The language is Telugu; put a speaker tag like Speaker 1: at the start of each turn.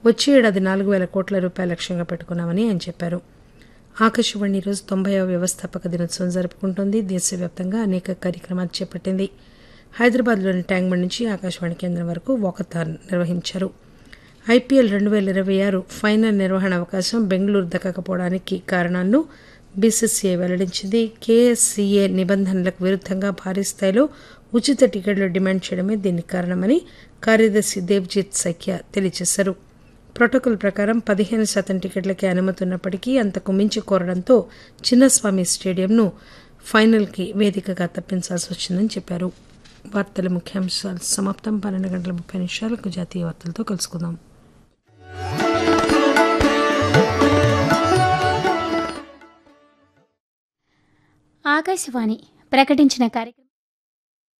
Speaker 1: వచ్చే ఏడాది నాలుగు వేల కోట్ల రూపాయల లక్ష్యంగా పెట్టుకున్నామని ఆయన చెప్పారు ఆకాశవాణి ఈరోజు తొంభైవ వ్యవస్థాపక దినోత్సవం జరుపుకుంటోంది దేశవ్యాప్తంగా అనేక కార్యక్రమాలు చేపట్టింది హైదరాబాద్లోని ట్యాంక్బండ్ నుంచి ఆకాశవాణి కేంద్రం వరకు వాకథాన్ నిర్వహించారు ఐపీఎల్ రెండు వేల ఇరవై ఆరు ఫైనల్ నిర్వహణ అవకాశం బెంగళూరు దక్కకపోవడానికి కారణాలను బీసీసీఐ వెల్లడించింది కేఎస్సీఏ నిబంధనలకు విరుద్ధంగా భారీ స్థాయిలో ఉచిత టికెట్లు డిమాండ్ చేయడమే దీనికి కారణమని కార్యదర్శి దేవ్జిత్ సైకియా తెలియజేశారు ప్రోటోకాల్ ప్రకారం పదిహేను శాతం టికెట్లకే అనుమతి ఉన్నప్పటికీ అంతకు మించి కోరడంతో చిన్నస్వామి స్టేడియంను ఫైనల్కి వేదికగా తప్పించాల్సి వచ్చిందని చెప్పారు వార్తల ముఖ్యాంశాలు సమాప్తం పన్నెండు గంటల ముప్పై నిమిషాలకు జాతీయ వార్తలతో కలుసుకుందాం
Speaker 2: ఆకాశవాణి ప్రకటించిన కార్యక్రమం